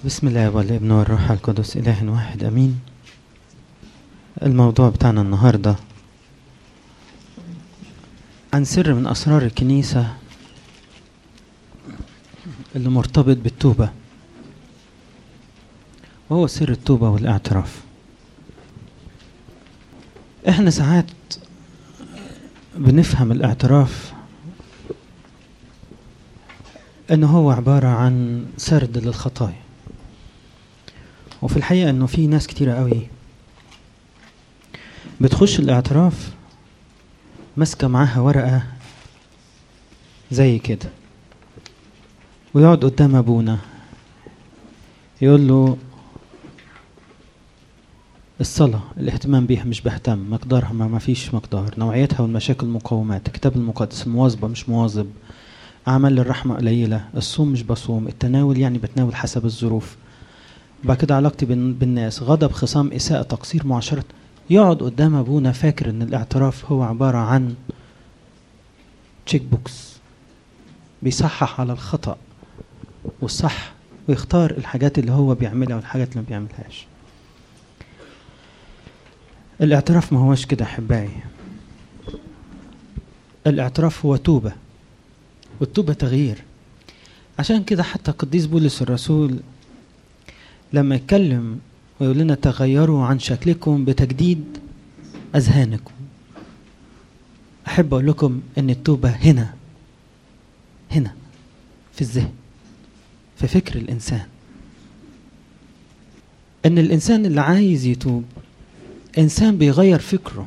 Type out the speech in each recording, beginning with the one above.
بسم الله والابن والروح القدس إله واحد أمين الموضوع بتاعنا النهاردة عن سر من أسرار الكنيسة اللي مرتبط بالتوبة وهو سر التوبة والاعتراف احنا ساعات بنفهم الاعتراف انه هو عبارة عن سرد للخطايا وفي الحقيقة انه في ناس كتيرة قوي بتخش الاعتراف ماسكة معاها ورقة زي كده ويقعد قدام ابونا يقول له الصلاة الاهتمام بيها مش بهتم مقدارها ما فيش مقدار نوعيتها والمشاكل المقومات الكتاب المقدس مواظبة مش مواظب أعمال الرحمة قليلة الصوم مش بصوم التناول يعني بتناول حسب الظروف بعد كده علاقتي بالناس غضب خصام إساءة تقصير معاشرة يقعد قدام أبونا فاكر إن الاعتراف هو عبارة عن تشيك بوكس بيصحح على الخطأ والصح ويختار الحاجات اللي هو بيعملها والحاجات اللي ما بيعملهاش الاعتراف ما هوش كده احبائي الاعتراف هو توبة والتوبة تغيير عشان كده حتى قديس بولس الرسول لما يتكلم ويقول لنا تغيروا عن شكلكم بتجديد أذهانكم أحب أقول لكم أن التوبة هنا هنا في الذهن في فكر الإنسان أن الإنسان اللي عايز يتوب إنسان بيغير فكره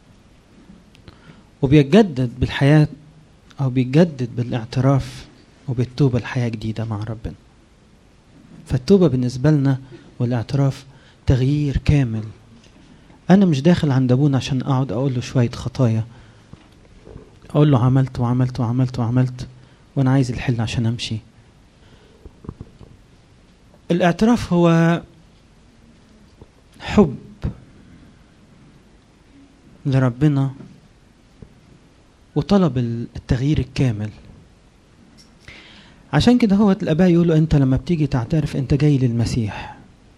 وبيتجدد بالحياة أو بيتجدد بالاعتراف وبالتوبة الحياة جديدة مع ربنا فالتوبة بالنسبة لنا والاعتراف تغيير كامل أنا مش داخل عند أبونا عشان أقعد أقول له شوية خطايا أقول له عملت وعملت وعملت وعملت وأنا عايز الحل عشان أمشي الاعتراف هو حب لربنا وطلب التغيير الكامل عشان كده هو الاباء يقولوا انت لما بتيجي تعترف انت جاي للمسيح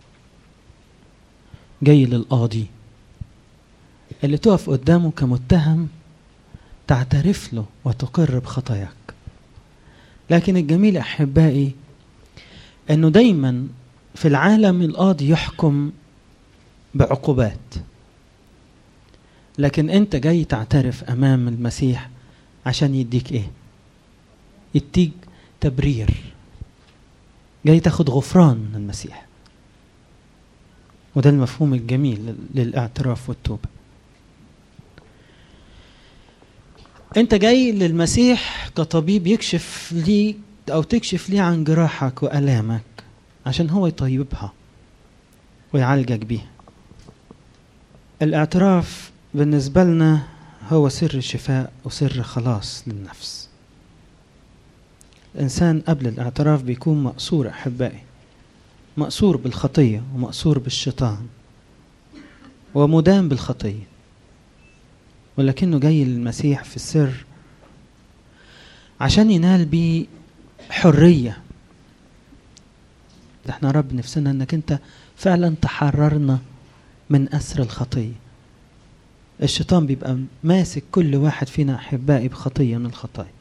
جاي للقاضي اللي تقف قدامه كمتهم تعترف له وتقر بخطاياك لكن الجميل احبائي انه دايما في العالم القاضي يحكم بعقوبات لكن انت جاي تعترف امام المسيح عشان يديك ايه يديك تبرير جاي تاخد غفران من المسيح وده المفهوم الجميل للاعتراف والتوبه انت جاي للمسيح كطبيب يكشف لي او تكشف لي عن جراحك والامك عشان هو يطيبها ويعالجك بيها الاعتراف بالنسبة لنا هو سر الشفاء وسر خلاص للنفس الإنسان قبل الاعتراف بيكون مأسور أحبائي مأسور بالخطية ومأسور بالشيطان ومدان بالخطية ولكنه جاي للمسيح في السر عشان ينال بيه حرية ده احنا رب نفسنا انك انت فعلا تحررنا من أسر الخطيه الشيطان بيبقى ماسك كل واحد فينا احبائي بخطيه من الخطايا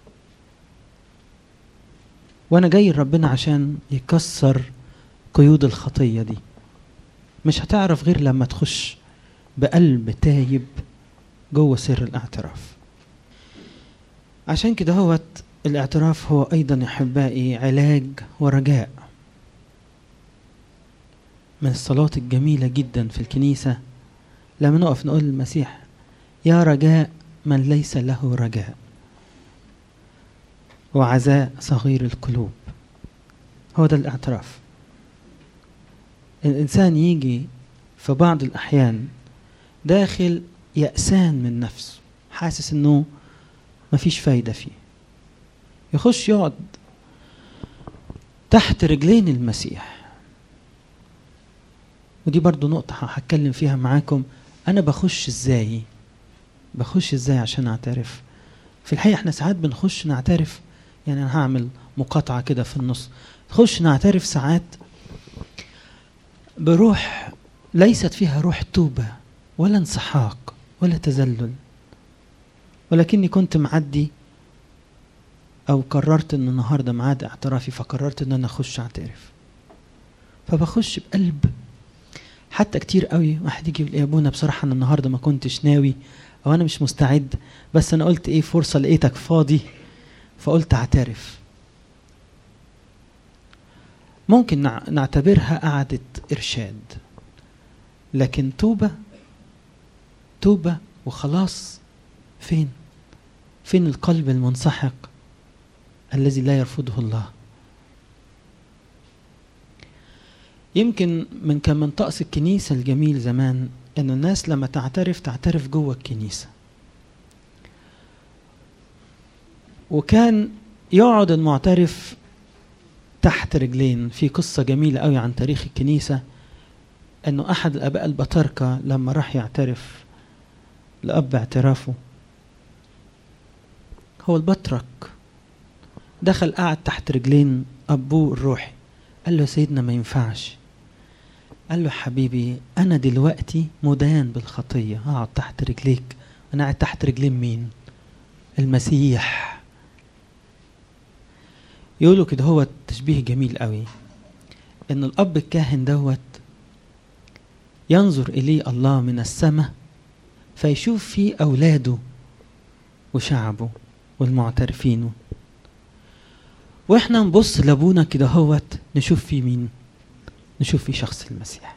وانا جاي لربنا عشان يكسر قيود الخطيه دي مش هتعرف غير لما تخش بقلب تايب جوه سر الاعتراف عشان كده هو الاعتراف هو ايضا احبائي علاج ورجاء من الصلاه الجميله جدا في الكنيسه لما نقف نقول للمسيح يا رجاء من ليس له رجاء وعزاء صغير القلوب هو ده الاعتراف الإنسان يجي في بعض الأحيان داخل يأسان من نفسه حاسس إنه مفيش فايدة فيه يخش يقعد تحت رجلين المسيح ودي برضو نقطة هتكلم فيها معاكم انا بخش ازاي بخش ازاي عشان اعترف في الحقيقه احنا ساعات بنخش نعترف يعني انا هعمل مقاطعه كده في النص نخش نعترف ساعات بروح ليست فيها روح توبة ولا انسحاق ولا تذلل ولكني كنت معدي او قررت ان النهارده ميعاد اعترافي فقررت ان انا اخش اعترف فبخش بقلب حتى كتير قوي واحد يجي يقول يا ابونا بصراحه انا النهارده ما كنتش ناوي او انا مش مستعد بس انا قلت ايه فرصه لقيتك فاضي فقلت اعترف ممكن نعتبرها قعدة إرشاد لكن توبة توبة وخلاص فين فين القلب المنسحق الذي لا يرفضه الله يمكن من كان من طقس الكنيسة الجميل زمان أن الناس لما تعترف تعترف جوه الكنيسة وكان يقعد المعترف تحت رجلين في قصة جميلة قوي عن تاريخ الكنيسة أنه أحد الآباء البطاركة لما راح يعترف لأب اعترافه هو البطرك دخل قعد تحت رجلين أبوه الروحي قال له يا سيدنا ما ينفعش قال له حبيبي أنا دلوقتي مدان بالخطية أقعد تحت رجليك أنا قاعد تحت رجلين مين المسيح يقولوا كده هو تشبيه جميل قوي ان الاب الكاهن دوت ينظر اليه الله من السماء فيشوف فيه اولاده وشعبه والمعترفين واحنا نبص لابونا كده هوت نشوف فيه مين نشوف فيه شخص المسيح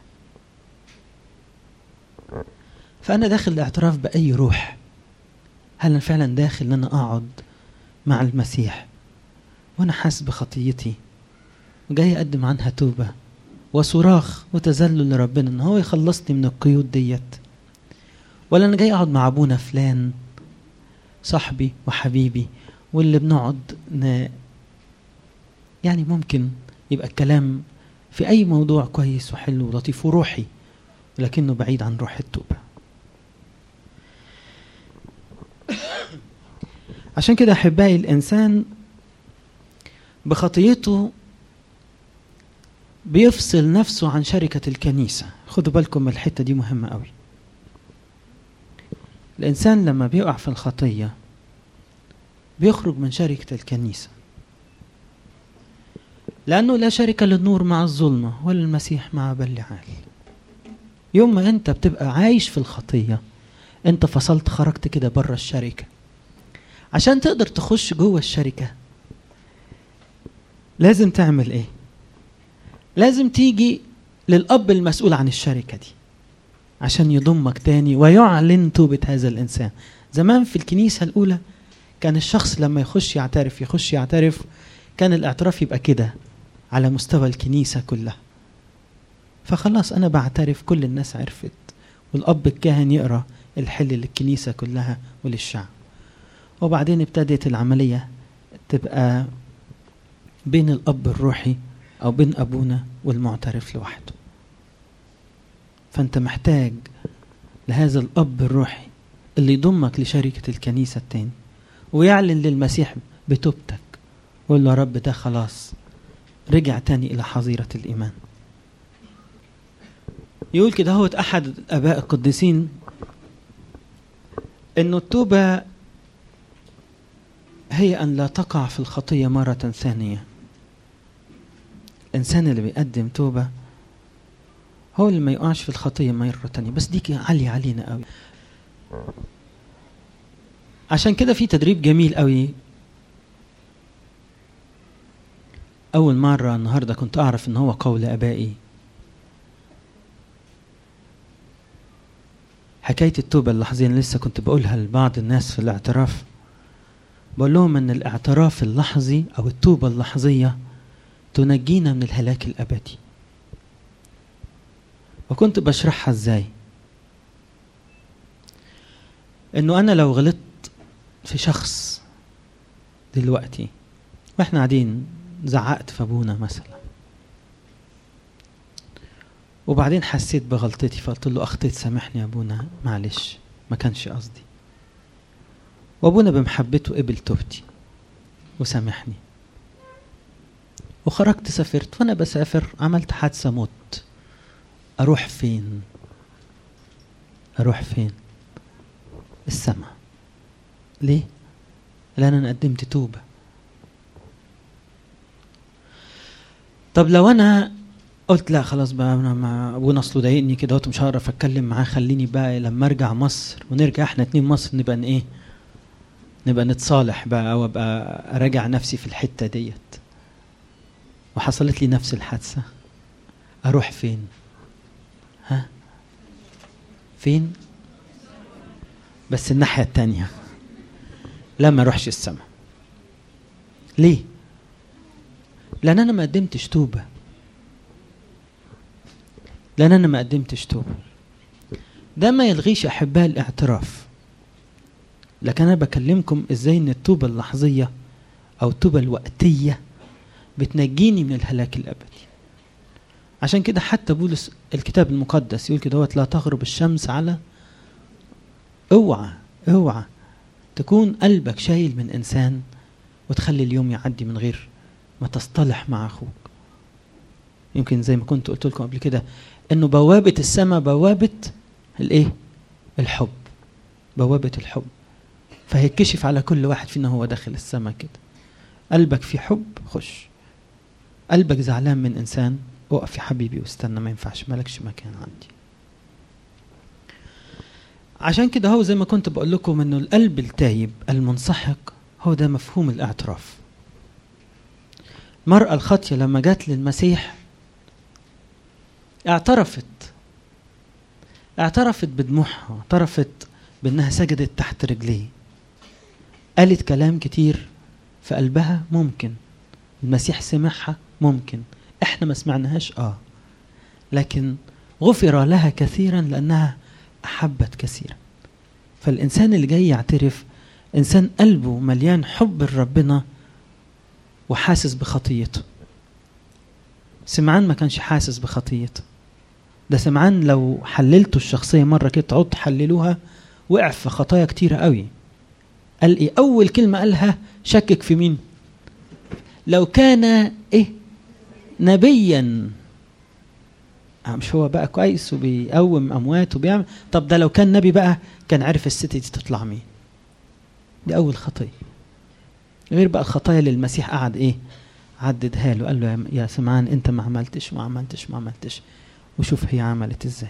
فانا داخل الاعتراف باي روح هل انا فعلا داخل ان انا اقعد مع المسيح وانا حاسس بخطيتي وجاي اقدم عنها توبه وصراخ وتذلل لربنا ان هو يخلصني من القيود ديت ولا انا جاي اقعد مع ابونا فلان صاحبي وحبيبي واللي بنقعد ن... يعني ممكن يبقى الكلام في اي موضوع كويس وحلو ولطيف وروحي لكنه بعيد عن روح التوبه عشان كده احبائي الانسان بخطيته بيفصل نفسه عن شركة الكنيسة خدوا بالكم من الحتة دي مهمة قوي الإنسان لما بيقع في الخطية بيخرج من شركة الكنيسة لأنه لا شركة للنور مع الظلمة ولا المسيح مع بلعال يوم ما أنت بتبقى عايش في الخطية أنت فصلت خرجت كده بره الشركة عشان تقدر تخش جوه الشركة لازم تعمل ايه لازم تيجي للاب المسؤول عن الشركه دي عشان يضمك تاني ويعلن توبه هذا الانسان زمان في الكنيسه الاولى كان الشخص لما يخش يعترف يخش يعترف كان الاعتراف يبقى كده على مستوى الكنيسه كلها فخلاص انا بعترف كل الناس عرفت والاب الكاهن يقرا الحل للكنيسه كلها وللشعب وبعدين ابتدت العمليه تبقى بين الأب الروحي أو بين أبونا والمعترف لوحده فأنت محتاج لهذا الأب الروحي اللي يضمك لشركة الكنيسة التاني ويعلن للمسيح بتوبتك ويقول له يا رب ده خلاص رجع تاني إلى حظيرة الإيمان يقول كده هو أحد الآباء القديسين إنه التوبة هي أن لا تقع في الخطية مرة ثانية الإنسان اللي بيقدم توبة هو اللي ما يقعش في الخطية مرة تانية بس دي عالية علينا قوي عشان كده في تدريب جميل قوي أول مرة النهاردة كنت أعرف إن هو قول آبائي حكاية التوبة اللحظية اللي لسه كنت بقولها لبعض الناس في الاعتراف بقول لهم ان الاعتراف اللحظي او التوبة اللحظية تنجينا من الهلاك الابدي وكنت بشرحها ازاي انه انا لو غلطت في شخص دلوقتي واحنا قاعدين زعقت في ابونا مثلا وبعدين حسيت بغلطتي فقلت له اخطيت سامحني يا ابونا معلش ما كانش قصدي وابونا بمحبته قبل توبتي وسامحني وخرجت سافرت وانا بسافر عملت حادثه موت اروح فين اروح فين السماء ليه لان انا قدمت توبه طب لو انا قلت لا خلاص بقى انا مع ابونا اصله ضايقني كده مش هعرف اتكلم معاه خليني بقى لما ارجع مصر ونرجع احنا اتنين مصر نبقى ايه نبقى نتصالح بقى او ابقى اراجع نفسي في الحته ديت وحصلت لي نفس الحادثه اروح فين ها فين بس الناحيه التانيه لا ما اروحش السماء ليه لان انا ما قدمتش توبه لان انا ما قدمتش توبه ده ما يلغيش احباء الاعتراف لكن انا بكلمكم ازاي ان التوبه اللحظيه او التوبه الوقتيه بتنجيني من الهلاك الابدي عشان كده حتى بولس الكتاب المقدس يقول كده لا تغرب الشمس على اوعى اوعى تكون قلبك شايل من انسان وتخلي اليوم يعدي من غير ما تصطلح مع اخوك يمكن زي ما كنت قلت لكم قبل كده انه بوابه السماء بوابه الايه الحب بوابه الحب فهيكشف على كل واحد فينا هو داخل السماء كده قلبك في حب خش قلبك زعلان من انسان اقف يا حبيبي واستنى ما ينفعش مالكش مكان عندي عشان كده هو زي ما كنت بقول لكم انه القلب التايب المنسحق هو ده مفهوم الاعتراف المرأة الخاطية لما جت للمسيح اعترفت اعترفت بدموعها اعترفت بانها سجدت تحت رجليه قالت كلام كتير في قلبها ممكن المسيح سمعها ممكن احنا ما سمعناهاش اه لكن غفر لها كثيرا لانها احبت كثيرا فالانسان اللي جاي يعترف انسان قلبه مليان حب لربنا وحاسس بخطيته سمعان ما كانش حاسس بخطيته ده سمعان لو حللته الشخصيه مره كده تقعد تحللوها وقع في خطايا كتيره قوي قال ايه اول كلمه قالها شكك في مين لو كان ايه نبيا مش هو بقى كويس وبيقوم اموات وبيعمل طب ده لو كان نبي بقى كان عرف الست دي تطلع مين دي اول خطيه غير بقى الخطايا اللي المسيح قعد ايه عددها له قال له يا سمعان انت ما عملتش ما عملتش ما عملتش وشوف هي عملت ازاي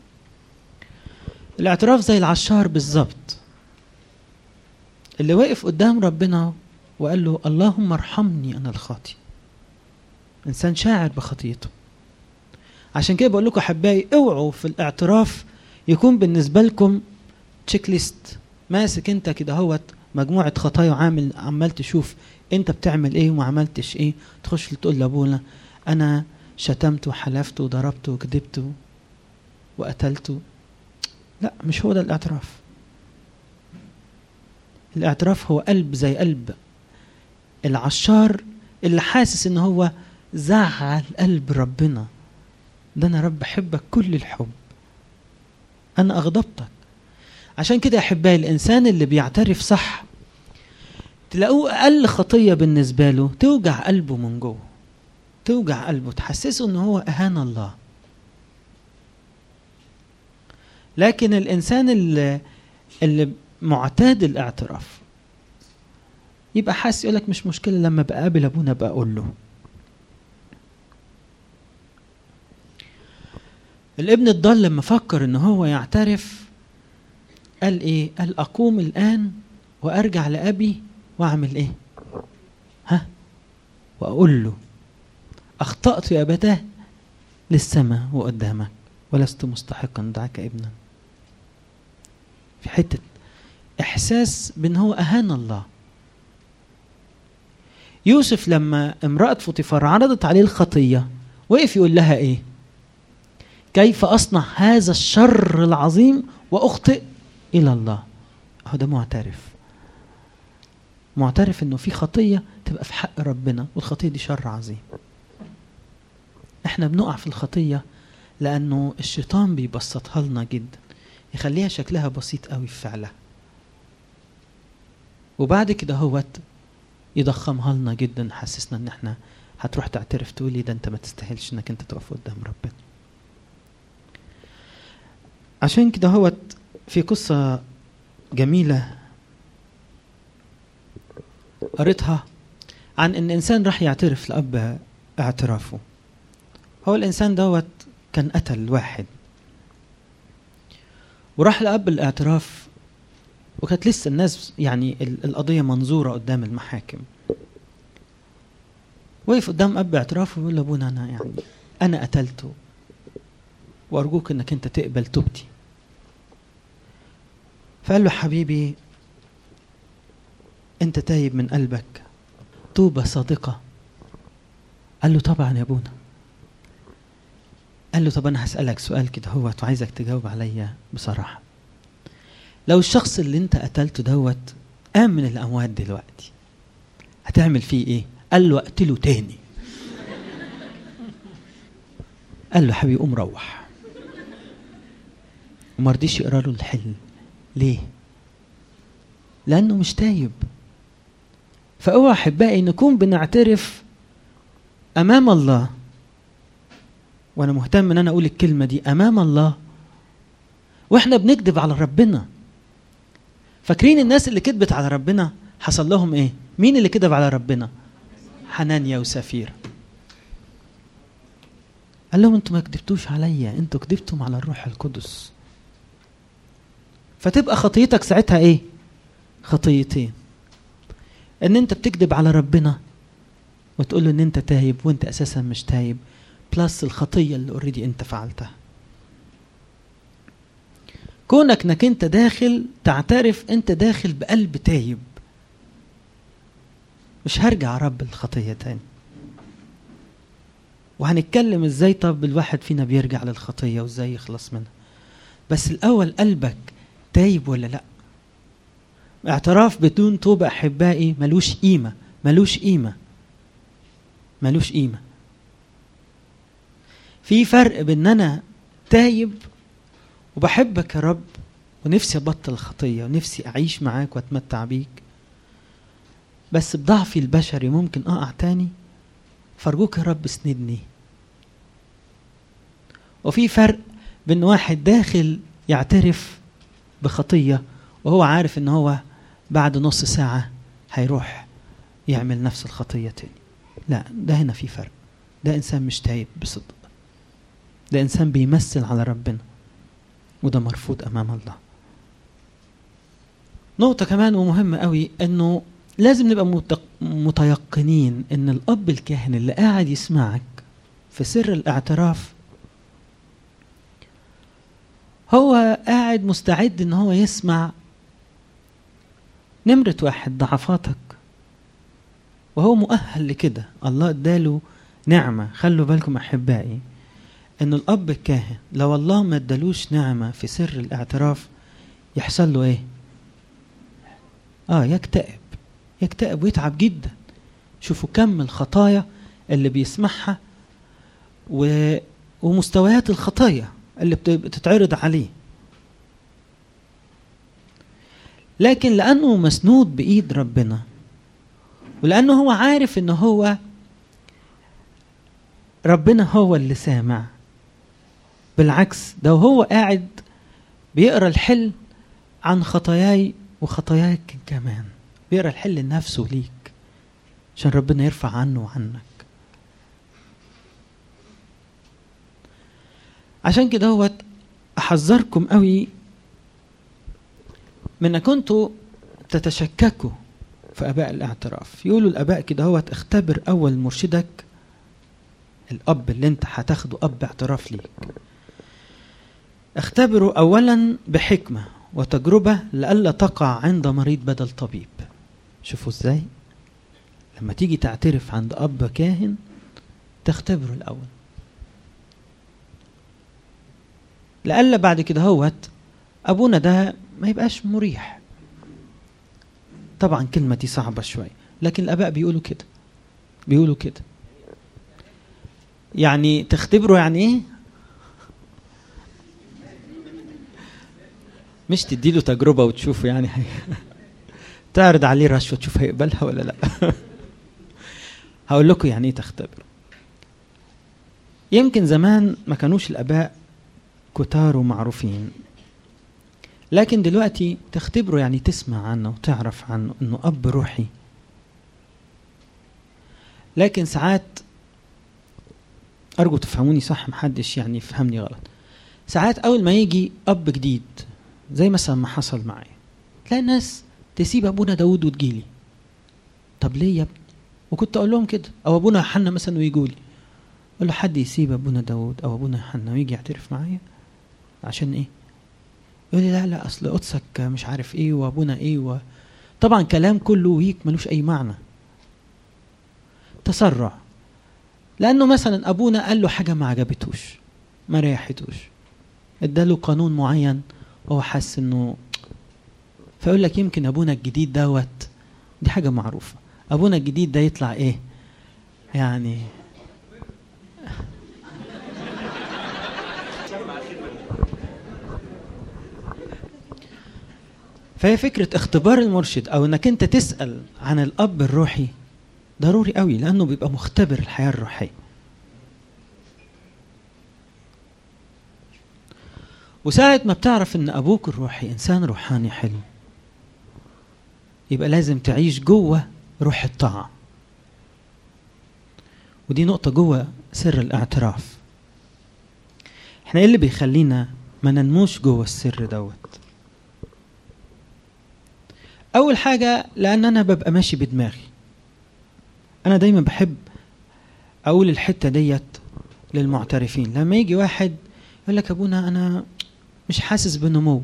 الاعتراف زي العشار بالظبط اللي واقف قدام ربنا وقال له اللهم ارحمني انا الخاطي انسان شاعر بخطيته عشان كده بقول لكم احبائي اوعوا في الاعتراف يكون بالنسبه لكم تشيك ليست ماسك انت كده هوت مجموعه خطايا وعامل عمال تشوف انت بتعمل ايه وما عملتش ايه تخش تقول لابونا انا شتمت وحلفت وضربت وكذبت وقتلت لا مش هو ده الاعتراف الاعتراف هو قلب زي قلب العشار اللي حاسس ان هو زعل قلب ربنا ده انا رب احبك كل الحب انا اغضبتك عشان كده يا احبائي الانسان اللي بيعترف صح تلاقوه اقل خطيه بالنسبه له توجع قلبه من جوه توجع قلبه تحسسه ان هو اهان الله لكن الانسان اللي اللي معتاد الاعتراف يبقى حاسس يقول لك مش مشكله لما بقابل ابونا بقى اقول له الابن الضال لما فكر ان هو يعترف قال ايه قال اقوم الان وارجع لابي واعمل ايه ها واقول له اخطات يا ابتاه للسماء وقدامك ولست مستحقا دعك ابنا في حته احساس بان هو اهان الله يوسف لما امراه فوطيفار عرضت عليه الخطيه وقف يقول لها ايه كيف اصنع هذا الشر العظيم واخطئ الى الله هو ده معترف معترف انه في خطيه تبقى في حق ربنا والخطيه دي شر عظيم احنا بنقع في الخطيه لانه الشيطان بيبسطها لنا جدا يخليها شكلها بسيط قوي في فعلها وبعد كده هوت يضخمها لنا جدا حسسنا ان احنا هتروح تعترف تقولي ده انت ما تستاهلش انك انت تقف قدام ربنا عشان كده هو في قصة جميلة قريتها عن ان انسان راح يعترف لاب اعترافه هو الانسان دوت كان قتل واحد وراح لاب الاعتراف وكانت لسه الناس يعني القضيه منظوره قدام المحاكم وقف قدام اب اعترافه ويقول لابونا انا يعني انا قتلته وارجوك انك انت تقبل توبتي فقال له حبيبي انت تايب من قلبك توبة صادقة قال له طبعا يا ابونا قال له طب انا هسألك سؤال كده هو وعايزك تجاوب عليا بصراحة لو الشخص اللي انت قتلته دوت قام من الاموات دلوقتي هتعمل فيه ايه قال له اقتله تاني قال له حبيبي قوم روح وما رضيش يقرا له الحل ليه لانه مش تايب فاوعى احبائي نكون بنعترف امام الله وانا مهتم ان انا اقول الكلمه دي امام الله واحنا بنكذب على ربنا فاكرين الناس اللي كذبت على ربنا حصل لهم ايه مين اللي كذب على ربنا حنانيا وسفيرة قال لهم انتوا ما كذبتوش عليا انتوا كذبتم على الروح القدس فتبقى خطيتك ساعتها ايه خطيتين ان انت بتكذب على ربنا وتقول له ان انت تايب وانت اساسا مش تايب بلس الخطيه اللي اوريدي انت فعلتها كونك انك انت داخل تعترف انت داخل بقلب تايب مش هرجع رب الخطيه تاني وهنتكلم ازاي طب الواحد فينا بيرجع للخطيه وازاي يخلص منها بس الاول قلبك تايب ولا لا اعتراف بدون توبة أحبائي ملوش قيمة ملوش قيمة ملوش قيمة في فرق بين أنا تايب وبحبك يا رب ونفسي أبطل الخطية ونفسي أعيش معاك وأتمتع بيك بس بضعفي البشري ممكن أقع تاني فأرجوك يا رب اسندني وفي فرق بين واحد داخل يعترف بخطية وهو عارف ان هو بعد نص ساعة هيروح يعمل نفس الخطية تاني لا ده هنا في فرق ده إنسان مش تايب بصدق ده إنسان بيمثل على ربنا وده مرفوض أمام الله نقطة كمان ومهمة قوي إنه لازم نبقى متيقنين إن الأب الكاهن اللي قاعد يسمعك في سر الاعتراف هو قاعد مستعد إن هو يسمع نمرة واحد ضعفاتك وهو مؤهل لكده الله اداله نعمة خلوا بالكم أحبائي إن الأب الكاهن لو الله ما ادالوش نعمة في سر الاعتراف يحصل له إيه؟ آه يكتئب يكتئب ويتعب جدا شوفوا كم الخطايا اللي بيسمعها و... ومستويات الخطايا اللي بتتعرض عليه لكن لأنه مسنود بإيد ربنا ولأنه هو عارف إن هو ربنا هو اللي سامع بالعكس ده وهو قاعد بيقرا الحل عن خطاياي وخطاياك كمان بيقرا الحل لنفسه ليك عشان ربنا يرفع عنه وعنك عشان كده هو احذركم قوي من كنتوا تتشككوا في اباء الاعتراف يقولوا الاباء كده هو اختبر اول مرشدك الاب اللي انت هتاخده اب اعتراف ليك اختبره اولا بحكمه وتجربه لئلا تقع عند مريض بدل طبيب شوفوا ازاي لما تيجي تعترف عند اب كاهن تختبره الاول لئلا بعد كده هوت ابونا ده ما يبقاش مريح طبعا كلمة دي صعبة شوية لكن الآباء بيقولوا كده بيقولوا كده يعني تختبروا يعني ايه مش تديله تجربة وتشوفه يعني هي تعرض عليه رشوة تشوف هيقبلها ولا لا هقول لكم يعني ايه تختبروا يمكن زمان ما كانوش الآباء كتار ومعروفين لكن دلوقتي تختبره يعني تسمع عنه وتعرف عنه انه اب روحي لكن ساعات ارجو تفهموني صح محدش يعني يفهمني غلط ساعات اول ما يجي اب جديد زي مثلا ما حصل معايا تلاقي الناس تسيب ابونا داود وتجيلي طب ليه يا ابني وكنت اقول لهم كده او ابونا يوحنا مثلا ويجوا لي اقول له حد يسيب ابونا داود او ابونا يوحنا ويجي يعترف معايا عشان ايه يقول لي لا لا اصل قدسك مش عارف ايه وابونا ايه و... طبعا كلام كله ويك ملوش اي معنى تسرع لانه مثلا ابونا قال له حاجه ما عجبتوش ما ريحتوش اداله قانون معين وهو حاسس انه فيقول لك يمكن ابونا الجديد دوت دي حاجه معروفه ابونا الجديد ده يطلع ايه يعني فهي فكرة اختبار المرشد أو إنك أنت تسأل عن الأب الروحي ضروري قوي لأنه بيبقى مختبر الحياة الروحية وساعة ما بتعرف إن أبوك الروحي إنسان روحاني حلو يبقى لازم تعيش جوه روح الطاعة ودي نقطة جوه سر الاعتراف احنا ايه اللي بيخلينا ما ننموش جوه السر دوت اول حاجة لان انا ببقى ماشي بدماغي انا دايما بحب اقول الحتة ديت للمعترفين لما يجي واحد يقول لك ابونا انا مش حاسس بنمو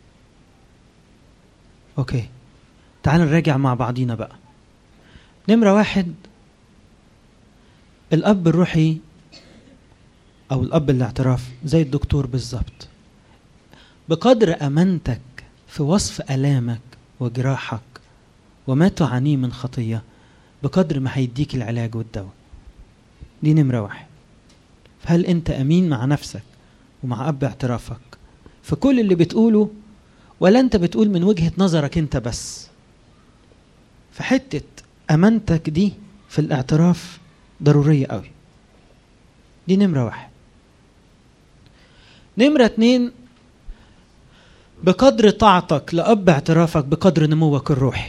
اوكي تعال نراجع مع بعضينا بقى نمرة واحد الأب الروحي أو الأب الاعتراف زي الدكتور بالظبط بقدر أمانتك في وصف ألامك وجراحك وما تعانيه من خطية بقدر ما هيديك العلاج والدواء دي نمرة واحد فهل أنت أمين مع نفسك ومع أب اعترافك في كل اللي بتقوله ولا أنت بتقول من وجهة نظرك أنت بس فحتة أمانتك دي في الاعتراف ضرورية قوي دي نمرة واحد نمرة اتنين بقدر طاعتك لأب اعترافك بقدر نموك الروحي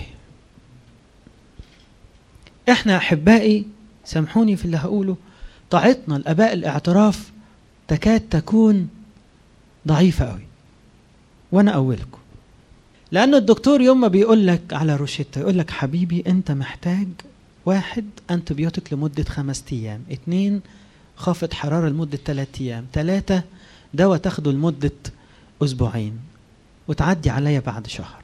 احنا احبائي سامحوني في اللي هقوله طاعتنا لاباء الاعتراف تكاد تكون ضعيفه قوي وانا اولكم لأن الدكتور يوم ما بيقول لك على روشتة يقول لك حبيبي أنت محتاج واحد أنتبيوتيك لمدة خمس أيام اتنين خافض حرارة لمدة ثلاثة أيام ثلاثة دواء تاخده لمدة أسبوعين وتعدي عليا بعد شهر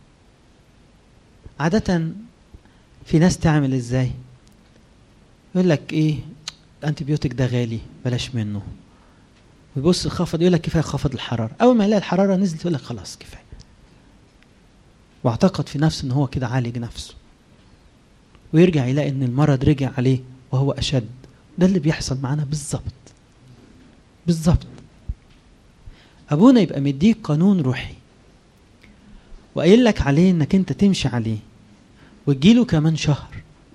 عادة في ناس تعمل ازاي يقول لك ايه الانتبيوتيك ده غالي بلاش منه ويبص خفض يقول لك كفايه خفض الحراره اول ما يلاقي الحراره نزلت يقول لك خلاص كفايه واعتقد في نفسه ان هو كده عالج نفسه ويرجع يلاقي ان المرض رجع عليه وهو اشد ده اللي بيحصل معانا بالظبط بالظبط ابونا يبقى مديك قانون روحي وقايل لك عليه انك انت تمشي عليه وتجيله كمان شهر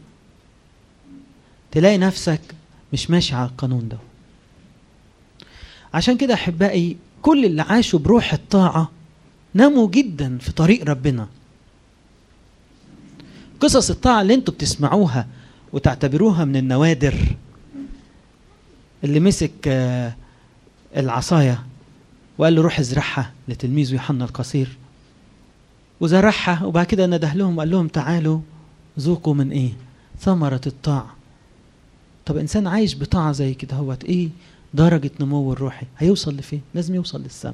تلاقي نفسك مش ماشي على القانون ده عشان كده احبائي كل اللي عاشوا بروح الطاعه ناموا جدا في طريق ربنا قصص الطاعه اللي انتوا بتسمعوها وتعتبروها من النوادر اللي مسك العصايه وقال له روح ازرعها لتلميذه يوحنا القصير وزرعها وبعد كده نده لهم وقال لهم تعالوا ذوقوا من ايه ثمرة الطاعة طب انسان عايش بطاعة زي كده هوت ايه درجة نمو الروحي هيوصل لفين لازم يوصل للسماء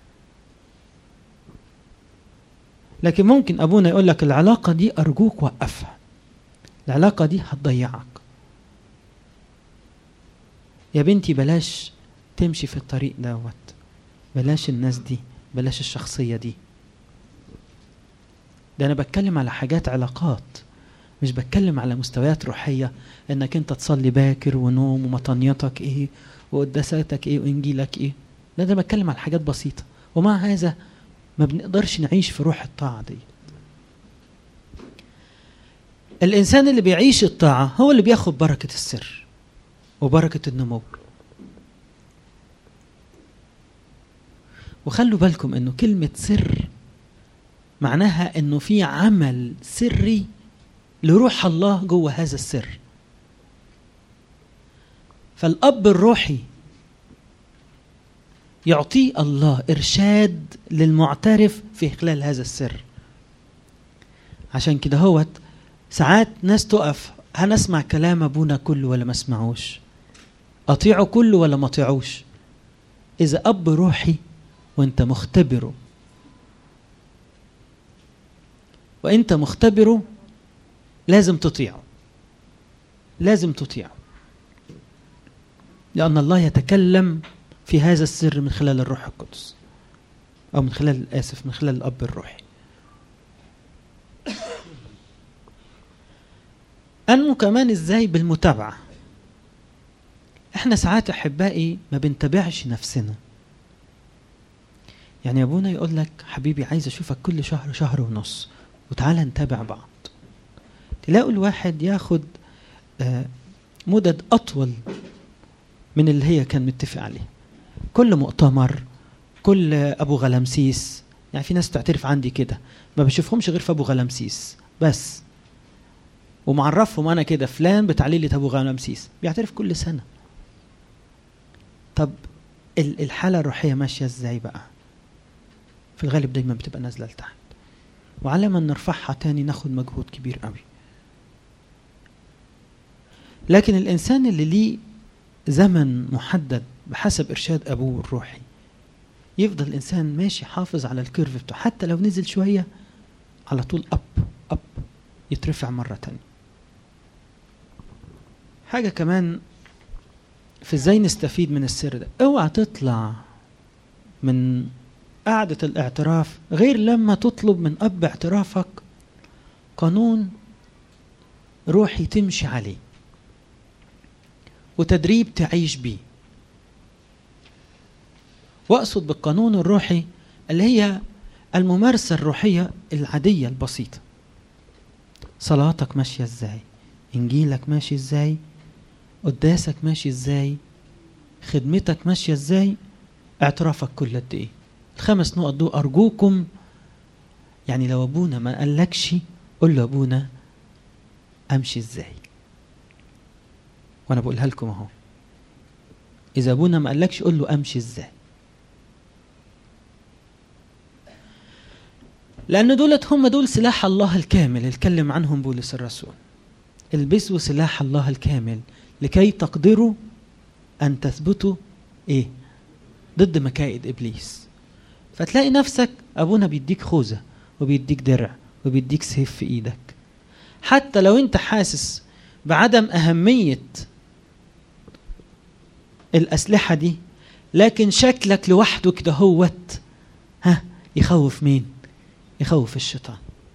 لكن ممكن ابونا يقول لك العلاقة دي ارجوك وقفها العلاقة دي هتضيعك يا بنتي بلاش تمشي في الطريق دوت بلاش الناس دي بلاش الشخصية دي ده انا بتكلم على حاجات علاقات مش بتكلم على مستويات روحيه انك انت تصلي باكر ونوم ومطنيتك ايه وقداساتك ايه وانجيلك ايه لا ده بتكلم على حاجات بسيطه ومع هذا ما بنقدرش نعيش في روح الطاعه دي الانسان اللي بيعيش الطاعه هو اللي بياخد بركه السر وبركه النمو وخلوا بالكم انه كلمة سر معناها انه في عمل سري لروح الله جوه هذا السر فالاب الروحي يعطيه الله ارشاد للمعترف في خلال هذا السر عشان كده هوت ساعات ناس تقف هنسمع كلام ابونا كله ولا ما اسمعوش اطيعه كله ولا ما اطيعوش اذا اب روحي وانت مختبره وانت مختبره لازم تطيعه لازم تطيعه لان الله يتكلم في هذا السر من خلال الروح القدس او من خلال اسف من خلال الاب الروحي انمو كمان ازاي بالمتابعه احنا ساعات احبائي ما بنتابعش نفسنا يعني ابونا يقول لك حبيبي عايز اشوفك كل شهر شهر ونص وتعالى نتابع بعض تلاقوا الواحد ياخد آه، مدد اطول من اللي هي كان متفق عليه كل مؤتمر كل ابو غلمسيس يعني في ناس تعترف عندي كده ما بشوفهمش غير في ابو غلمسيس بس ومعرفهم انا كده فلان بتاع ليله ابو غلمسيس بيعترف كل سنه طب الحاله الروحيه ماشيه ازاي بقى في الغالب دايما بتبقى نازله لتحت وعلى ما نرفعها تاني ناخد مجهود كبير قوي لكن الانسان اللي ليه زمن محدد بحسب ارشاد ابوه الروحي يفضل الانسان ماشي حافظ على الكيرف بتاعه حتى لو نزل شويه على طول اب اب يترفع مره تانية حاجه كمان في ازاي نستفيد من السر ده اوعى تطلع من قعدة الاعتراف غير لما تطلب من أب اعترافك قانون روحي تمشي عليه وتدريب تعيش بيه واقصد بالقانون الروحي اللي هي الممارسه الروحيه العاديه البسيطه صلاتك ماشيه ازاي انجيلك ماشي ازاي قداسك ماشي ازاي خدمتك ماشيه ازاي اعترافك كل قد ايه الخمس نقط دول ارجوكم يعني لو ابونا ما قالكش قول له ابونا امشي ازاي وانا بقولها لكم اهو اذا ابونا ما قالكش قول له امشي ازاي لان دولت هم دول سلاح الله الكامل اللي اتكلم عنهم بولس الرسول البسوا سلاح الله الكامل لكي تقدروا ان تثبتوا ايه ضد مكائد ابليس فتلاقي نفسك ابونا بيديك خوذه وبيديك درع وبيديك سيف في ايدك حتى لو انت حاسس بعدم اهميه الاسلحه دي لكن شكلك لوحده كده هوت ها يخوف مين يخوف الشيطان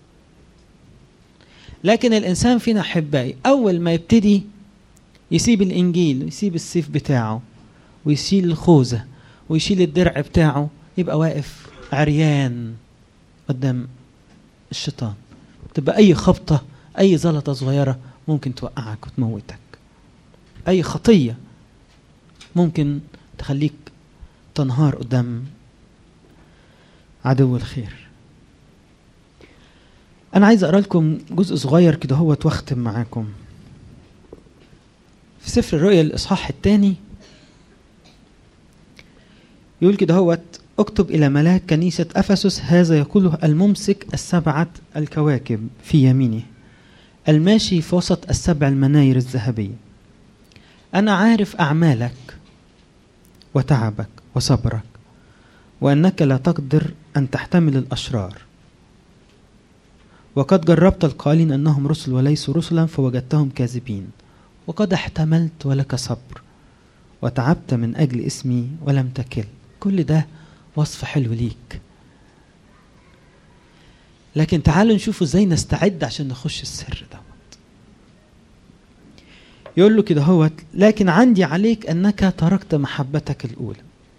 لكن الانسان فينا احبائي اول ما يبتدي يسيب الانجيل يسيب السيف بتاعه ويشيل الخوذه ويشيل الدرع بتاعه يبقى واقف عريان قدام الشيطان تبقى اي خبطه اي زلطه صغيره ممكن توقعك وتموتك اي خطيه ممكن تخليك تنهار قدام عدو الخير انا عايز اقرا لكم جزء صغير كده هو واختم معاكم في سفر الرؤيا الاصحاح الثاني يقول كده هو اكتب الى ملاك كنيسه افسس هذا يقوله الممسك السبعه الكواكب في يمينه الماشي في وسط السبع المناير الذهبيه انا عارف اعمالك وتعبك وصبرك وانك لا تقدر ان تحتمل الاشرار وقد جربت القائلين انهم رسل وليسوا رسلا فوجدتهم كاذبين وقد احتملت ولك صبر وتعبت من اجل اسمي ولم تكل كل ده وصف حلو ليك لكن تعالوا نشوفوا ازاي نستعد عشان نخش السر دوت يقول له كده هوت لكن عندي عليك انك تركت محبتك الاولى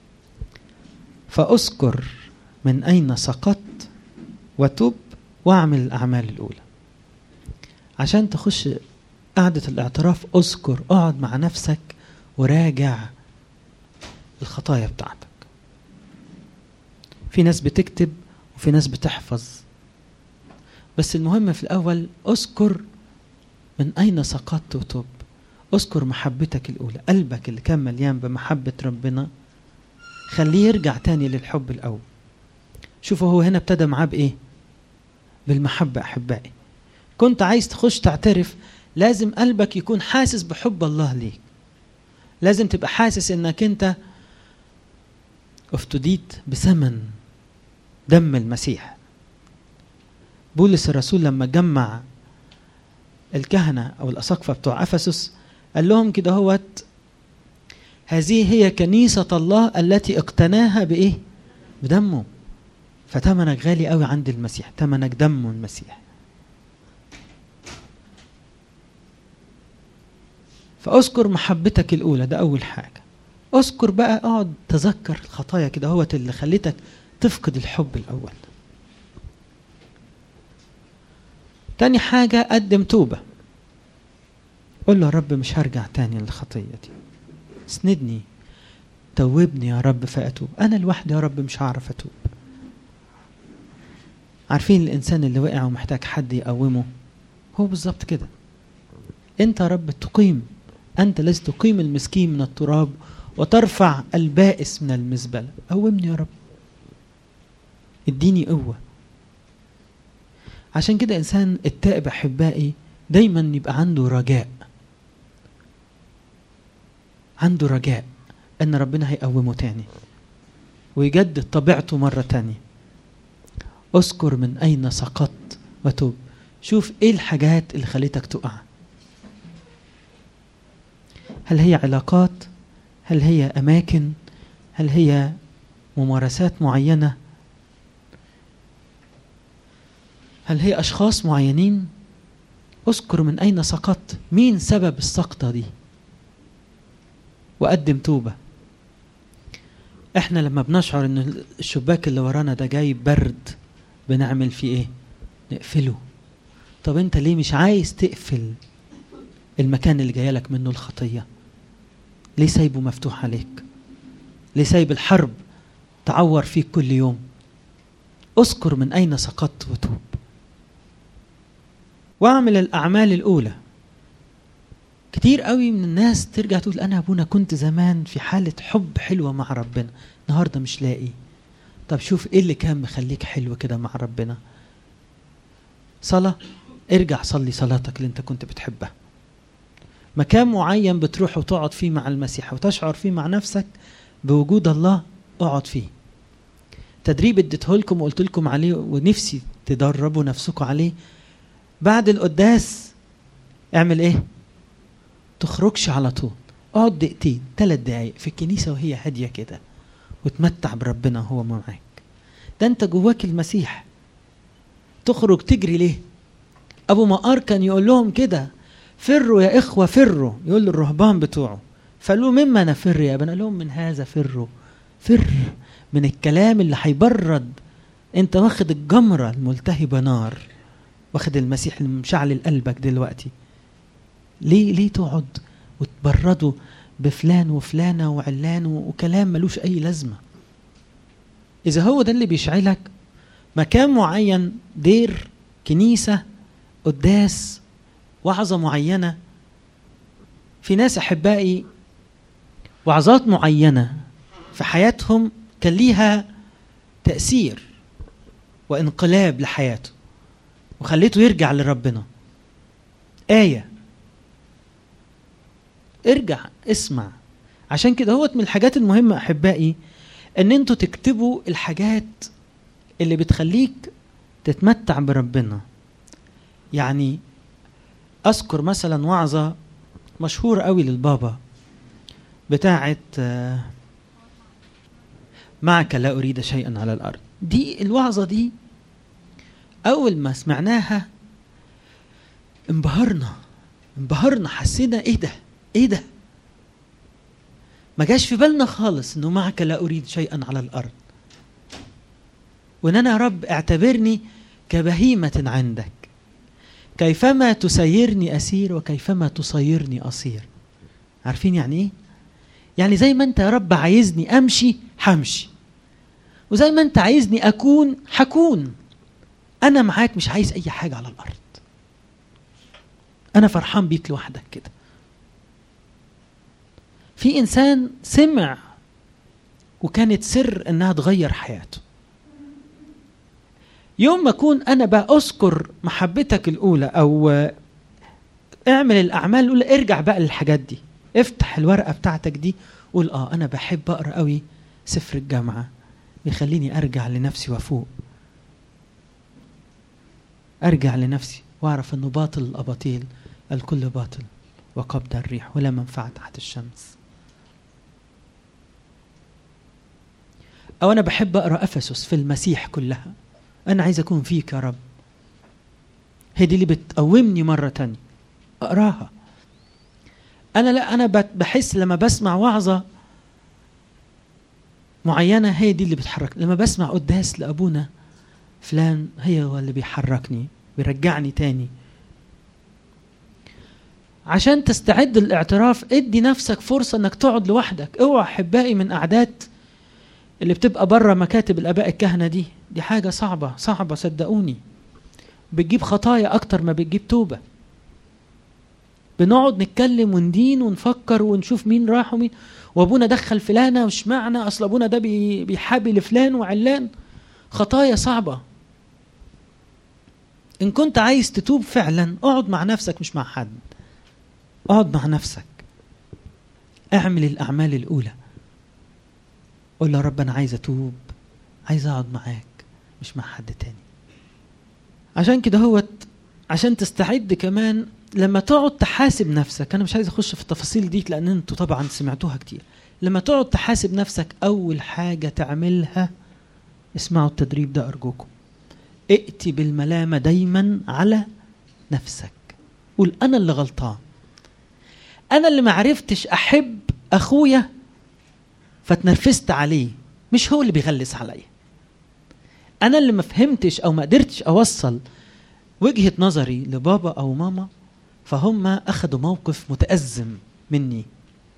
فاذكر من اين سقطت وتب واعمل الاعمال الاولى عشان تخش قعدة الاعتراف اذكر اقعد مع نفسك وراجع الخطايا بتاعتك في ناس بتكتب وفي ناس بتحفظ بس المهم في الأول اذكر من أين سقطت وتوب اذكر محبتك الأولى قلبك اللي كان مليان بمحبة ربنا خليه يرجع تاني للحب الأول شوفوا هو هنا ابتدى معاه بإيه بالمحبة أحبائي كنت عايز تخش تعترف لازم قلبك يكون حاسس بحب الله ليك لازم تبقى حاسس انك انت افتديت بثمن دم المسيح بولس الرسول لما جمع الكهنة أو الأساقفة بتوع أفسس قال لهم كده هوت هذه هي كنيسة الله التي اقتناها بإيه؟ بدمه فتمنك غالي قوي عند المسيح تمنك دم المسيح فاذكر محبتك الاولى ده اول حاجه اذكر بقى اقعد تذكر الخطايا كده هوت اللي خلتك تفقد الحب الاول تاني حاجة قدم توبة قول له يا رب مش هرجع تاني للخطية دي اسندني توبني يا رب فأتوب أنا لوحدي يا رب مش هعرف أتوب عارفين الإنسان اللي وقع ومحتاج حد يقومه هو بالظبط كده أنت يا رب تقيم أنت الذي تقيم المسكين من التراب وترفع البائس من المزبلة قومني يا رب اديني قوة عشان كده إنسان التائب أحبائي دايما يبقى عنده رجاء عنده رجاء أن ربنا هيقومه تاني ويجدد طبيعته مرة تانية اذكر من أين سقطت وتوب شوف ايه الحاجات اللي خليتك تقع هل هي علاقات هل هي اماكن هل هي ممارسات معينه هل هي اشخاص معينين اذكر من اين سقطت مين سبب السقطه دي وقدم توبه احنا لما بنشعر ان الشباك اللي ورانا ده جاي برد بنعمل فيه ايه نقفله طب انت ليه مش عايز تقفل المكان اللي جايلك منه الخطيه ليه سايبه مفتوح عليك ليه سايب الحرب تعور فيك كل يوم اذكر من اين سقطت وتوب واعمل الاعمال الاولى كتير قوي من الناس ترجع تقول انا ابونا كنت زمان في حاله حب حلوه مع ربنا النهارده مش لاقي طب شوف ايه اللي كان مخليك حلو كده مع ربنا صلاه ارجع صلي صلاتك اللي انت كنت بتحبها مكان معين بتروح وتقعد فيه مع المسيح وتشعر فيه مع نفسك بوجود الله اقعد فيه تدريب اديته لكم وقلت لكم عليه ونفسي تدربوا نفسكم عليه بعد القداس اعمل ايه تخرجش على طول اقعد دقيقتين ثلاث دقايق في الكنيسه وهي هاديه كده وتمتع بربنا وهو معاك ده انت جواك المسيح تخرج تجري ليه ابو مقار كان يقول لهم كده فروا يا إخوة فروا يقول للرهبان بتوعه فقالوا مما نفر يا ابن قال لهم من هذا فروا فر من الكلام اللي هيبرد انت واخد الجمرة الملتهبة نار واخد المسيح المشعل قلبك دلوقتي ليه ليه تقعد وتبرده بفلان وفلانة وعلان وكلام ملوش أي لازمة إذا هو ده اللي بيشعلك مكان معين دير كنيسة قداس وعظة معينة في ناس أحبائي وعظات معينة في حياتهم كان ليها تأثير وانقلاب لحياته وخليته يرجع لربنا آية ارجع اسمع عشان كده هو من الحاجات المهمة أحبائي إن أنتوا تكتبوا الحاجات اللي بتخليك تتمتع بربنا يعني اذكر مثلا وعظه مشهوره قوي للبابا بتاعه معك لا اريد شيئا على الارض دي الوعظه دي اول ما سمعناها انبهرنا انبهرنا حسينا ايه ده ايه ده ما جاش في بالنا خالص انه معك لا اريد شيئا على الارض وان انا يا رب اعتبرني كبهيمه عندك كيفما تسيرني أسير وكيفما تصيرني أصير عارفين يعني إيه؟ يعني زي ما أنت يا رب عايزني أمشي همشي وزي ما انت عايزني اكون هكون انا معاك مش عايز اي حاجه على الارض انا فرحان بيك لوحدك كده في انسان سمع وكانت سر انها تغير حياته يوم ما اكون انا بقى اذكر محبتك الاولى او اعمل الاعمال الاولى ارجع بقى للحاجات دي افتح الورقه بتاعتك دي قول اه انا بحب اقرا قوي سفر الجامعه بيخليني ارجع لنفسي وافوق ارجع لنفسي واعرف انه باطل الاباطيل الكل باطل وقبض الريح ولا منفعه تحت الشمس او انا بحب اقرا افسس في المسيح كلها انا عايز اكون فيك يا رب هي دي اللي بتقومني مره تانية اقراها انا لا انا بحس لما بسمع وعظه معينه هي دي اللي بتحرك لما بسمع قداس لابونا فلان هي هو اللي بيحركني بيرجعني تاني عشان تستعد للاعتراف ادي نفسك فرصة انك تقعد لوحدك اوعى احبائي من قعدات اللي بتبقى بره مكاتب الاباء الكهنة دي دي حاجة صعبة صعبة صدقوني بتجيب خطايا اكتر ما بتجيب توبة بنقعد نتكلم وندين ونفكر ونشوف مين راح ومين وابونا دخل فلانه وش معنى اصل ابونا ده بيحابي لفلان وعلان خطايا صعبه ان كنت عايز تتوب فعلا اقعد مع نفسك مش مع حد اقعد مع نفسك اعمل الاعمال الاولى قول له رب انا عايز اتوب عايز اقعد معاك مش مع حد تاني عشان كده هوت عشان تستعد كمان لما تقعد تحاسب نفسك انا مش عايز اخش في التفاصيل دي لان انتوا طبعا سمعتوها كتير لما تقعد تحاسب نفسك اول حاجه تعملها اسمعوا التدريب ده ارجوكم ائتي بالملامه دايما على نفسك قول انا اللي غلطان انا اللي معرفتش احب اخويا فتنرفزت عليه مش هو اللي بيغلس عليا انا اللي ما فهمتش او ما قدرتش اوصل وجهه نظري لبابا او ماما فهم اخذوا موقف متازم مني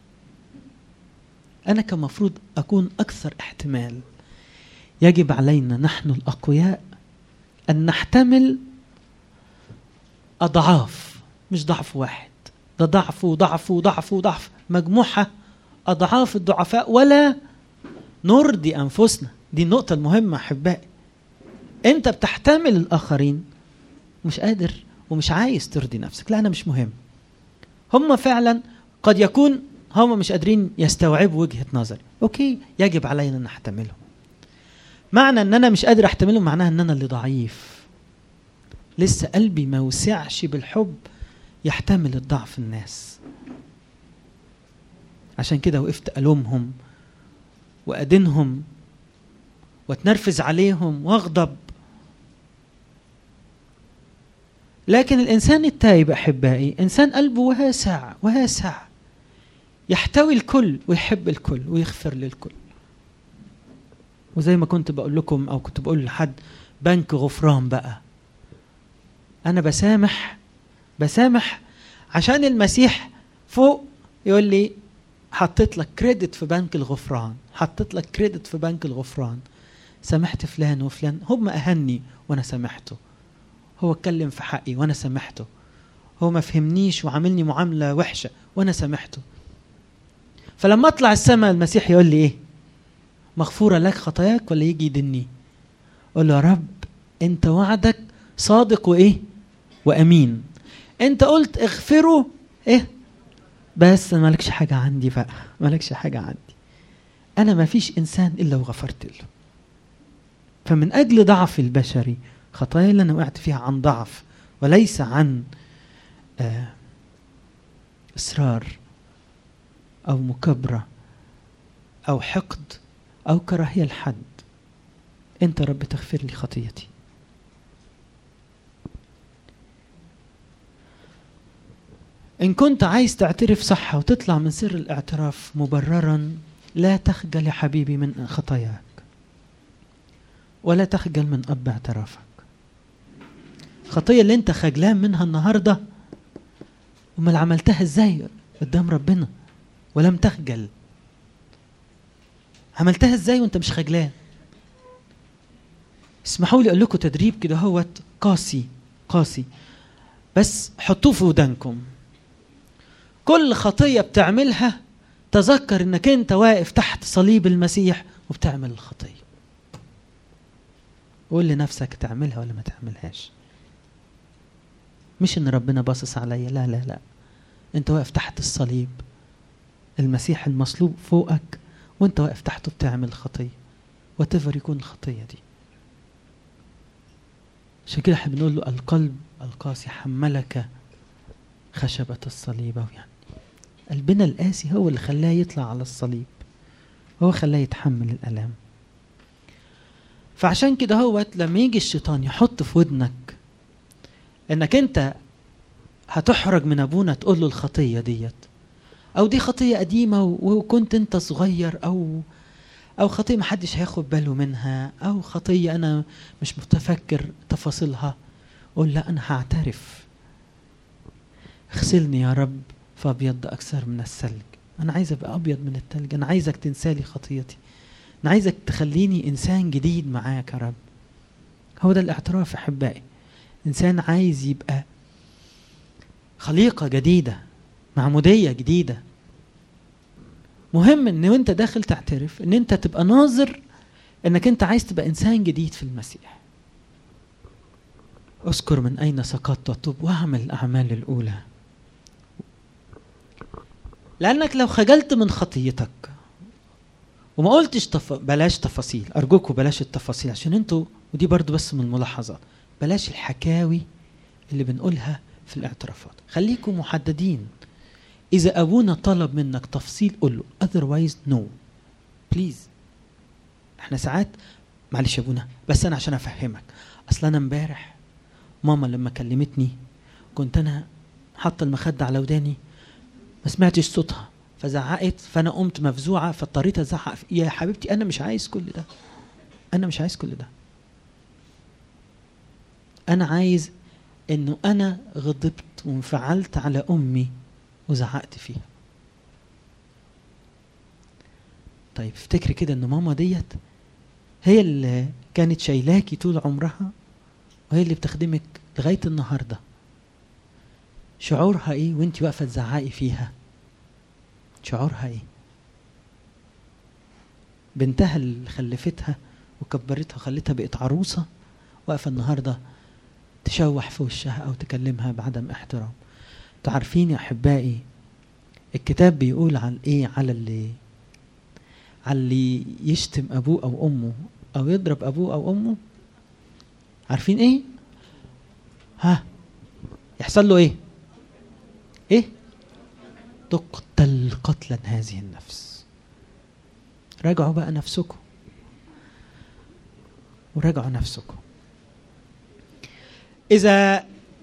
انا كان مفروض اكون اكثر احتمال يجب علينا نحن الاقوياء ان نحتمل اضعاف مش ضعف واحد ده ضعف وضعف وضعف وضعف مجموعه اضعاف الضعفاء ولا نرضي انفسنا دي النقطه المهمه احبائي انت بتحتمل الاخرين مش قادر ومش عايز ترضي نفسك لا انا مش مهم هم فعلا قد يكون هم مش قادرين يستوعبوا وجهه نظري اوكي يجب علينا ان نحتملهم معنى ان انا مش قادر احتملهم معناها ان انا اللي ضعيف لسه قلبي ما وسعش بالحب يحتمل الضعف الناس عشان كده وقفت الومهم وادينهم واتنرفز عليهم واغضب لكن الانسان التائب احبائي انسان قلبه واسع واسع يحتوي الكل ويحب الكل ويغفر للكل وزي ما كنت بقول لكم او كنت بقول لحد بنك غفران بقى انا بسامح بسامح عشان المسيح فوق يقول لي حطيت لك كريدت في بنك الغفران حطيت لك كريدت في بنك الغفران سامحت فلان وفلان هم اهني وانا سامحته هو اتكلم في حقي وانا سامحته هو ما فهمنيش وعاملني معامله وحشه وانا سامحته فلما اطلع السماء المسيح يقول لي ايه مغفوره لك خطاياك ولا يجي يدني اقول له يا رب انت وعدك صادق وايه وامين انت قلت اغفروا ايه بس مالكش حاجه عندي بقى مالكش حاجه عندي انا ما فيش انسان الا وغفرت له فمن اجل ضعفي البشري خطايا اللي انا وقعت فيها عن ضعف وليس عن آه اصرار او مكابره او حقد او كراهيه لحد انت رب تغفر لي خطيتي ان كنت عايز تعترف صح وتطلع من سر الاعتراف مبررا لا تخجل يا حبيبي من خطاياك ولا تخجل من اب اعترافك الخطيه اللي انت خجلان منها النهارده امال عملتها ازاي قدام ربنا ولم تخجل عملتها ازاي وانت مش خجلان اسمحوا لي اقول لكم تدريب كده هوت قاسي قاسي بس حطوه في ودانكم كل خطيه بتعملها تذكر انك انت واقف تحت صليب المسيح وبتعمل الخطيه قول لنفسك تعملها ولا ما تعملهاش مش ان ربنا باصص عليا لا لا لا انت واقف تحت الصليب المسيح المصلوب فوقك وانت واقف تحته بتعمل خطيه وتفر يكون الخطيه دي عشان كده احنا بنقول له القلب القاسي حملك خشبة الصليب يعني قلبنا القاسي هو اللي خلاه يطلع على الصليب هو خلاه يتحمل الألام فعشان كده هوت لما يجي الشيطان يحط في ودنك انك انت هتحرج من ابونا تقول له الخطيه ديت او دي خطيه قديمه وكنت انت صغير او او خطيه محدش هياخد باله منها او خطيه انا مش متفكر تفاصيلها قول لا انا هعترف اغسلني يا رب فابيض اكثر من الثلج انا عايز ابقى ابيض من الثلج انا عايزك تنسالي خطيتي انا عايزك تخليني انسان جديد معاك يا رب هو ده الاعتراف احبائي انسان عايز يبقى خليقه جديده معموديه جديده مهم ان وانت داخل تعترف ان انت تبقى ناظر انك انت عايز تبقى انسان جديد في المسيح اذكر من اين سقطت وتوب واعمل الاعمال الاولى لانك لو خجلت من خطيتك وما قلتش تف... بلاش تفاصيل ارجوكوا بلاش التفاصيل عشان انتوا ودي برضو بس من الملاحظات بلاش الحكاوي اللي بنقولها في الاعترافات خليكم محددين اذا ابونا طلب منك تفصيل قول له otherwise no بليز احنا ساعات معلش يا ابونا بس انا عشان افهمك اصل انا امبارح ماما لما كلمتني كنت انا حاطه المخده على وداني ما سمعتش صوتها فزعقت فانا قمت مفزوعه فاضطريت ازعق يا حبيبتي انا مش عايز كل ده انا مش عايز كل ده انا عايز انه انا غضبت وانفعلت على امي وزعقت فيها طيب افتكري كده ان ماما ديت هي اللي كانت شايلاكي طول عمرها وهي اللي بتخدمك لغايه النهارده شعورها ايه وانت واقفه تزعقي فيها شعورها ايه بنتها اللي خلفتها وكبرتها وخلتها بقت عروسه واقفه النهارده تشوح في وشها او تكلمها بعدم احترام تعرفين يا احبائي الكتاب بيقول عن ايه على اللي على اللي يشتم ابوه او امه او يضرب ابوه او امه عارفين ايه ها يحصل له ايه ايه تقتل قتلا هذه النفس راجعوا بقى نفسكم وراجعوا نفسكم اذا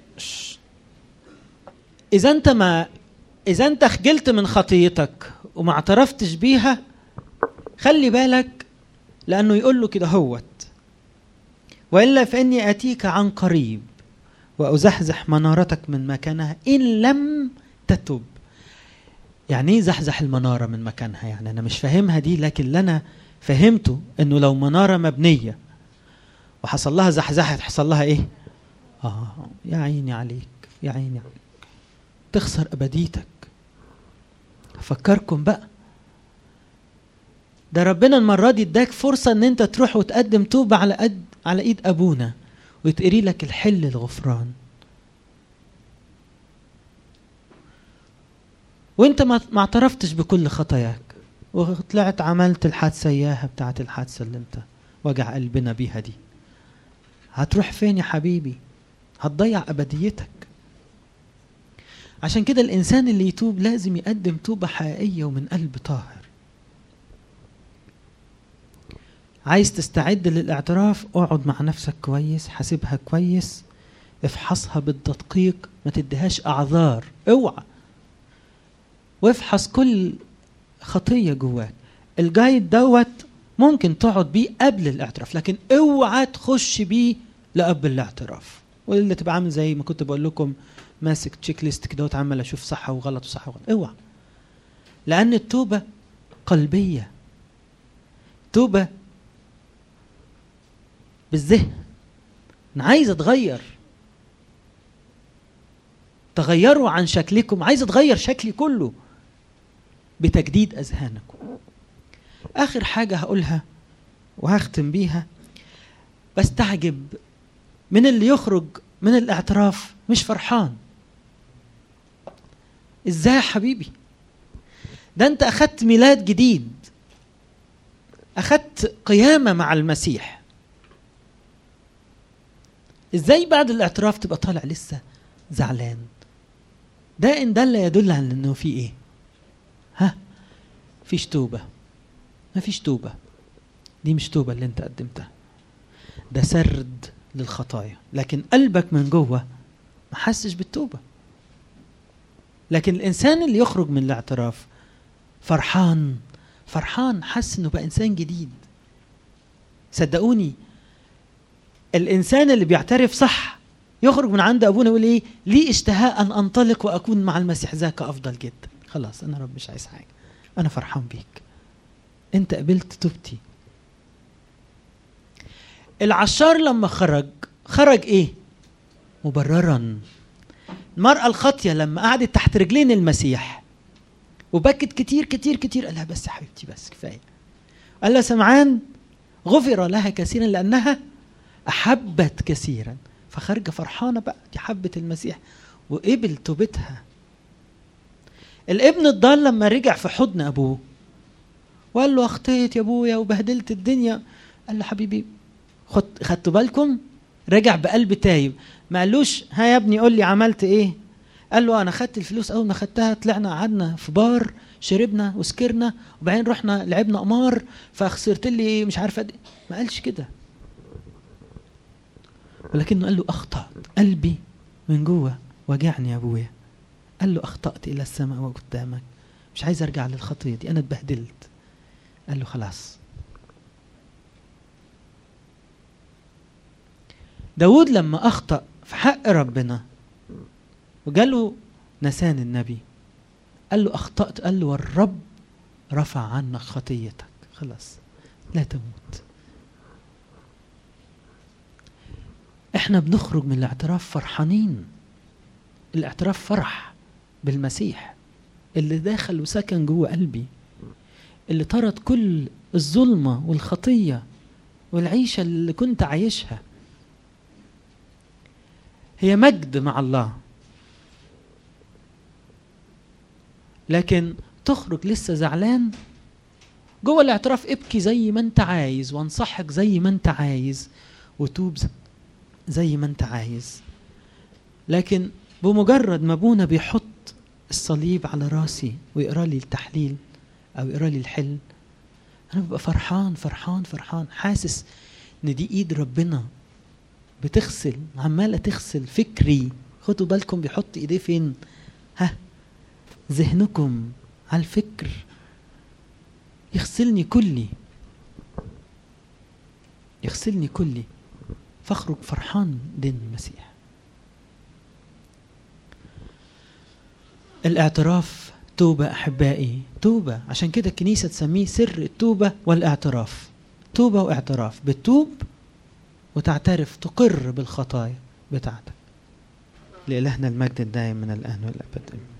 اذا انت ما اذا انت خجلت من خطيتك وما اعترفتش بيها خلي بالك لانه يقول له كده هوت والا فاني اتيك عن قريب وازحزح منارتك من مكانها ان لم تتب يعني ايه زحزح المناره من مكانها يعني انا مش فاهمها دي لكن اللي انا فهمته انه لو مناره مبنيه وحصل لها زحزحه حصل لها ايه اه يا عيني عليك يا عيني عليك تخسر ابديتك افكركم بقى ده ربنا المره دي اداك فرصه ان انت تروح وتقدم توبه على قد على ايد ابونا ويتقري لك الحل الغفران وانت ما اعترفتش بكل خطاياك وطلعت عملت الحادثه اياها بتاعت الحادثه اللي انت وجع قلبنا بيها دي هتروح فين يا حبيبي هتضيع ابديتك عشان كده الانسان اللي يتوب لازم يقدم توبه حقيقيه ومن قلب طاهر عايز تستعد للاعتراف اقعد مع نفسك كويس حاسبها كويس افحصها بالتدقيق ما تديهاش اعذار اوعى وافحص كل خطيه جواك الجايد دوت ممكن تقعد بيه قبل الاعتراف لكن اوعى تخش بيه لقبل الاعتراف والا تبقى عامل زي ما كنت بقول لكم ماسك تشيك ليست كده وتعمل اشوف صح وغلط وصح وغلط اوعى لان التوبه قلبيه توبه بالذهن انا عايز اتغير تغيروا عن شكلكم عايز اتغير شكلي كله بتجديد اذهانكم اخر حاجه هقولها وهختم بيها بستعجب من اللي يخرج من الاعتراف مش فرحان ازاي يا حبيبي ده انت اخدت ميلاد جديد اخدت قيامه مع المسيح ازاي بعد الاعتراف تبقى طالع لسه زعلان ده ان دل يدل على انه في ايه ها فيش توبه ما فيش توبه دي مش توبه اللي انت قدمتها ده سرد للخطايا لكن قلبك من جوه ما حسش بالتوبه لكن الانسان اللي يخرج من الاعتراف فرحان فرحان حس انه بقى انسان جديد صدقوني الانسان اللي بيعترف صح يخرج من عند ابونا يقول ايه لي اشتهاء ان انطلق واكون مع المسيح ذاك افضل جدا خلاص انا رب مش عايز حاجه انا فرحان بيك انت قبلت توبتي العشار لما خرج خرج ايه مبررا المرأة الخاطية لما قعدت تحت رجلين المسيح وبكت كتير كتير كتير قال لها بس يا حبيبتي بس كفاية قال لها سمعان غفر لها كثيرا لأنها أحبت كثيرا فخارجة فرحانة بقى دي حبت المسيح وقبل توبتها الابن الضال لما رجع في حضن أبوه وقال له أخطيت يا أبويا وبهدلت الدنيا قال له حبيبي خد خدتوا بالكم رجع بقلب تايب ما قالوش ها يا ابني قول لي عملت ايه قال له انا خدت الفلوس اول ما خدتها طلعنا قعدنا في بار شربنا وسكرنا وبعدين رحنا لعبنا قمار فخسرت لي مش عارف قد ما قالش كده ولكنه قال له اخطات قلبي من جوه وجعني يا ابويا قال له اخطات الى السماء وقدامك مش عايز ارجع للخطيه دي انا اتبهدلت قال له خلاص داود لما أخطأ في حق ربنا وجاله نسان النبي قال له أخطأت قال له والرب رفع عنك خطيتك خلاص لا تموت احنا بنخرج من الاعتراف فرحانين الاعتراف فرح بالمسيح اللي داخل وسكن جوه قلبي اللي طرد كل الظلمة والخطية والعيشة اللي كنت عايشها هي مجد مع الله لكن تخرج لسه زعلان جوه الاعتراف ابكي زي ما انت عايز وانصحك زي ما انت عايز وتوب زي ما انت عايز لكن بمجرد ما ابونا بيحط الصليب على راسي ويقرا لي التحليل او يقرا لي الحل انا ببقى فرحان فرحان فرحان حاسس ان دي ايد ربنا بتغسل عماله تغسل فكري خدوا بالكم بيحط ايديه فين ها ذهنكم على الفكر يغسلني كلي يغسلني كلي فاخرج فرحان دين المسيح الاعتراف توبة أحبائي توبة عشان كده الكنيسة تسميه سر التوبة والاعتراف توبة واعتراف بتوب وتعترف تقر بالخطايا بتاعتك لإلهنا المجد الدائم من الآن والأبد